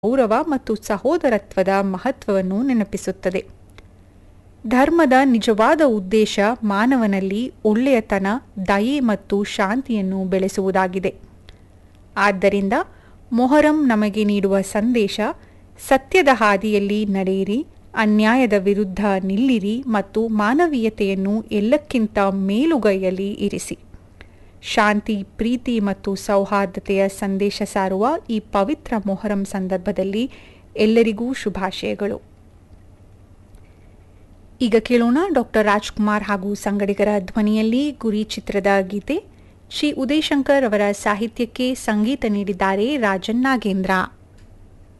ಗೌರವ ಮತ್ತು ಸಹೋದರತ್ವದ ಮಹತ್ವವನ್ನು ನೆನಪಿಸುತ್ತದೆ ಧರ್ಮದ ನಿಜವಾದ ಉದ್ದೇಶ ಮಾನವನಲ್ಲಿ ಒಳ್ಳೆಯತನ ದಯೆ ಮತ್ತು ಶಾಂತಿಯನ್ನು ಬೆಳೆಸುವುದಾಗಿದೆ ಆದ್ದರಿಂದ ಮೊಹರಂ ನಮಗೆ ನೀಡುವ ಸಂದೇಶ ಸತ್ಯದ ಹಾದಿಯಲ್ಲಿ ನಡೆಯಿರಿ ಅನ್ಯಾಯದ ವಿರುದ್ಧ ನಿಲ್ಲಿರಿ ಮತ್ತು ಮಾನವೀಯತೆಯನ್ನು ಎಲ್ಲಕ್ಕಿಂತ ಮೇಲುಗೈಯಲ್ಲಿ ಇರಿಸಿ ಶಾಂತಿ ಪ್ರೀತಿ ಮತ್ತು ಸೌಹಾರ್ದತೆಯ ಸಂದೇಶ ಸಾರುವ ಈ ಪವಿತ್ರ ಮೊಹರಂ ಸಂದರ್ಭದಲ್ಲಿ ಎಲ್ಲರಿಗೂ ಶುಭಾಶಯಗಳು ಈಗ ಕೇಳೋಣ ಡಾಕ್ಟರ್ ರಾಜ್ಕುಮಾರ್ ಹಾಗೂ ಸಂಗಡಿಗರ ಧ್ವನಿಯಲ್ಲಿ ಗುರಿ ಚಿತ್ರದ ಗೀತೆ ಶ್ರೀ ಉದಯಶಂಕರ್ ಅವರ ಸಾಹಿತ್ಯಕ್ಕೆ ಸಂಗೀತ ನೀಡಿದ್ದಾರೆ ರಾಜನ್ ನಾಗೇಂದ್ರ